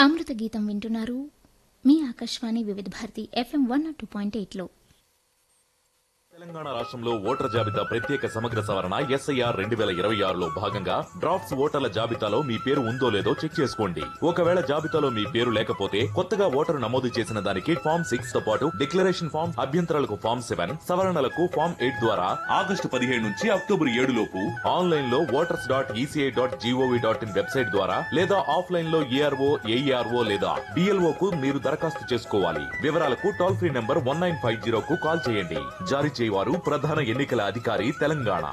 అమృత గీతం వింటున్నారు మీ Akashvani Vividh Bharati FM one two point ఎయిట్లో తెలంగాణ రాష్ట్రంలో ఓటర్ జాబితా ప్రత్యేక సమగ్ర సవరణ ఎస్ఐఆర్ రెండు వేల ఇరవై ఆరులో భాగంగా డ్రాఫ్ట్స్ ఓటర్ల జాబితాలో మీ పేరు ఉందో లేదో చెక్ చేసుకోండి ఒకవేళ జాబితాలో మీ పేరు లేకపోతే కొత్తగా ఓటరు నమోదు చేసిన దానికి ఫామ్ సిక్స్ తో పాటు డిక్లరేషన్ ఫామ్ అభ్యంతరాలకు ఫామ్ సెవెన్ సవరణలకు ఫామ్ ఎయిట్ ద్వారా ఆగస్టు పదిహేడు నుంచి అక్టోబర్ ఏడు లోపు ఆన్లైన్ లో voters dot ECI dot gov dot in website ద్వారా లేదా ఆఫ్లైన్ లో ఏఆర్ఓ ఏఈఆర్ఓ లేదా డిఎల్ఓ కు మీరు దరఖాస్తు చేసుకోవాలి వివరాలకు toll free number one nine five zero కు కాల్ చేయండి జారీ చేయవారు ప్రధాన ఎన్నికల అధికారి తెలంగాణ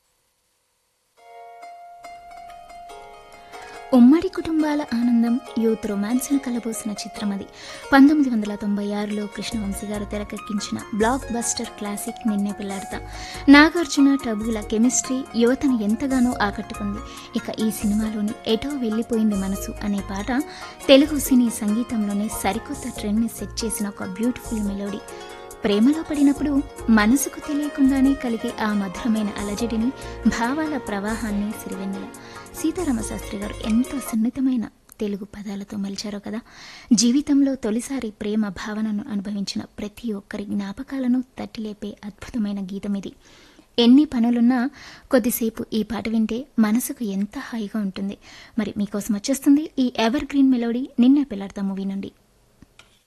ఉమ్మడి కుటుంబాల ఆనందం యూత్ రొమాన్స్ను కలబోసిన చిత్రం అది పంతొమ్మిది వందల తొంభై ఆరులో కృష్ణవంశీ గారు తెరకెక్కించిన బ్లాక్ బస్టర్ క్లాసిక్ నిన్నే పిల్లాడతా నాగార్జున టబుల కెమిస్ట్రీ యువతను ఎంతగానో ఆకట్టుకుంది ఇక ఈ సినిమాలోని ఎటో వెళ్ళిపోయింది మనసు అనే పాట తెలుగు సినీ సంగీతంలోనే సరికొత్త ట్రెండ్ని సెట్ చేసిన ఒక బ్యూటిఫుల్ మెలోడీ ప్రేమలో పడినప్పుడు మనసుకు తెలియకుండానే కలిగే ఆ మధురమైన అలజడిని భావాల ప్రవాహాన్ని సిరివెన్నెల సీతారామ శాస్త్రి గారు ఎంతో సున్నితమైన తెలుగు పదాలతో మలిచారో కదా జీవితంలో తొలిసారి ప్రేమ భావనను అనుభవించిన ప్రతి ఒక్కరి జ్ఞాపకాలను తట్టిలేపే అద్భుతమైన గీతం ఇది ఎన్ని పనులున్నా కొద్దిసేపు ఈ పాట వింటే మనసుకు ఎంత హాయిగా ఉంటుంది మరి మీకోసం వచ్చేస్తుంది ఈ ఎవర్ గ్రీన్ మెలోడీ నిన్న పిల్లాడతా మూవీ నుండి